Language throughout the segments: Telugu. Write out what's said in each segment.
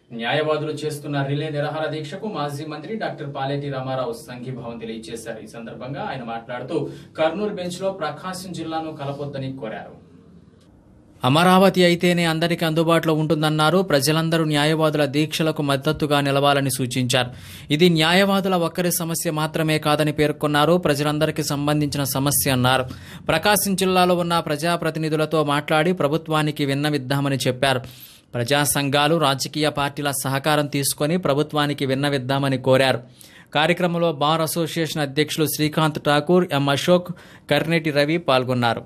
న్యాయవాదులు చేస్తున్న రిలే నిరాహార దీక్షకు మాజీ మంత్రి డాక్టర్ పాలేటి రామారావు సంఘీభావం తెలియజేశారు ఈ సందర్భంగా ఆయన మాట్లాడుతూ కర్నూలు బెంచ్ లో ప్రకాశం జిల్లాను కలపొద్దని కోరారు అమరావతి అయితేనే అందరికీ అందుబాటులో ఉంటుందన్నారు ప్రజలందరూ న్యాయవాదుల దీక్షలకు మద్దతుగా నిలవాలని సూచించారు ఇది న్యాయవాదుల ఒక్కరి సమస్య మాత్రమే కాదని పేర్కొన్నారు ప్రజలందరికీ సంబంధించిన సమస్య అన్నారు ప్రకాశం జిల్లాలో ఉన్న ప్రజాప్రతినిధులతో మాట్లాడి ప్రభుత్వానికి విన్నవిద్దామని చెప్పారు ప్రజా సంఘాలు రాజకీయ పార్టీల సహకారం తీసుకొని ప్రభుత్వానికి విన్నవిద్దామని కోరారు కార్యక్రమంలో బార్ అసోసియేషన్ అధ్యక్షులు శ్రీకాంత్ ఠాకూర్ ఎం అశోక్ కర్నేటి రవి పాల్గొన్నారు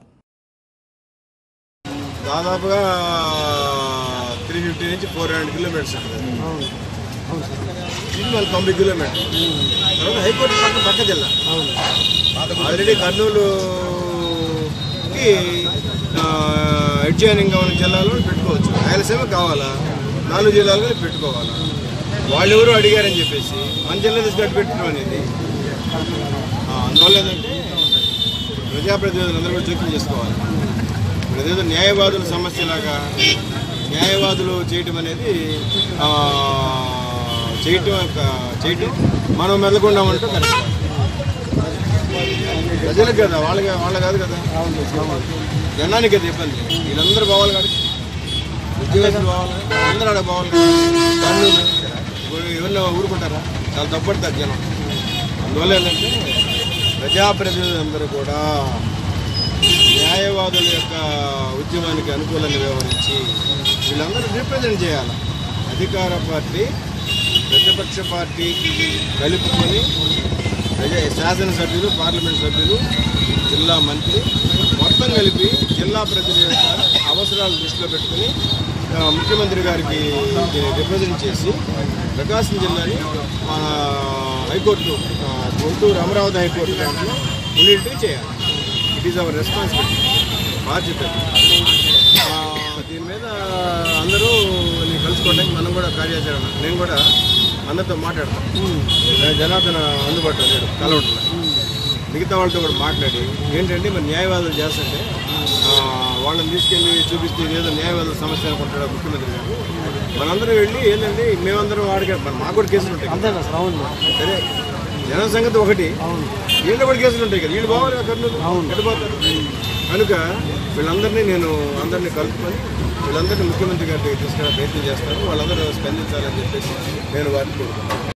దాదాపుగా త్రీ ఫిఫ్టీ నుంచి ఫోర్ హండ్రెడ్ కిలోమీటర్స్ ఉంటుంది ఇది మన తొంభై కిలోమీటర్ తర్వాత హైకోర్టు పక్కన పక్క జిల్లా ఆల్రెడీ కర్నూలుకి అడ్జాయినింగ్గా ఉన్న జిల్లాలో పెట్టుకోవచ్చు రాయలసీమ కావాలా నాలుగు జిల్లాలు కూడా పెట్టుకోవాలా వాళ్ళు ఎవరు అడిగారని చెప్పేసి మన జిల్లా తీసుకొని పెట్టడం అనేది ఆ, అందువల్ల ఏంటంటే ప్రజాప్రతినిధులందరూ కూడా జోక్యం చేసుకోవాలి ఇప్పుడు ఏదో న్యాయవాదుల సమస్యలాగా న్యాయవాదులు చేయటం అనేది ఆ, చేయటం ఒక- చేయటం మనం మెదలకుండా ఉండటం కరెక్ట్ కాదు. ప్రజలకు కదా వాళ్ళకి వాళ్ళ కాదు కదా జనానికి కదా ఇబ్బంది వీళ్ళందరూ పోవాలి కదా ఉద్యోగస్తులు పోవాలి అందరూ ఆడ పోవాలి కర్నూలు ఎవరినో ఊరుకుంటారా చాలా తప్పడతారు జనం అందువల్ల ఏంటంటే ప్రజాప్రతినిధులందరూ కూడా న్యాయవాదుల యొక్క ఉద్యమానికి అనుకూలంగా వ్యవహరించి వీళ్ళందరూ రిప్రజెంట్ చేయాలి అధికార పార్టీ ప్రతిపక్ష పార్టీ కలుపుకొని ప్రజా శాసనసభ్యులు పార్లమెంట్ సభ్యులు జిల్లా మంత్రి మొత్తం కలిపి జిల్లా ప్రజల యొక్క అవసరాలు దృష్టిలో పెట్టుకుని ఆ, ముఖ్యమంత్రి గారికి దీన్ని రిప్రజెంట్ చేసి ప్రకాశం జిల్లాని మన హైకోర్టు ఆ, గుంటూరు అమరావతి హైకోర్టు దాంట్లో ఉండేట్టుగా చేయాలి ఇట్ ఈస్ అవర్ రెస్పాన్సిబిలిటీ బాధ్యత ఆ, దీని మీద అందరూ నేను కలుసుకోవడానికి మనం కూడా కార్యాచరణ నేను కూడా అందరితో మాట్లాడతాను నేను జనార్దన అందుబాటులో లేడు కలవట్లేదు మిగతా వాళ్ళతో కూడా మాట్లాడి ఏంటంటే మరి న్యాయవాదులు చేస్తుంటే ఆ, వాళ్ళని తీసుకెళ్ళి చూపిస్తే ఇదేదో న్యాయవాదుల సమస్య అనుకుంటాడు ముఖ్యమంత్రి గారు మనందరం వెళ్ళి ఏంటంటే మేమందరం వాడికి మరి మాకు కూడా కేసులు ఉంటాయి అంతే సరే జన సంగతి ఒకటి వీళ్ళు కూడా కేసులు ఉంటాయి కదా వీళ్ళు పోవాలి కదా కర్నూలు ఎడిపోతారు కనుక వీళ్ళందరినీ నేను అందరినీ కలుపుకొని వీళ్ళందరినీ ముఖ్యమంత్రి గారికి తీసుకునే ప్రయత్నం చేస్తాను వాళ్ళందరూ స్పందించాలని చెప్పేసి నేను వారిని కోరుకుంటున్నాను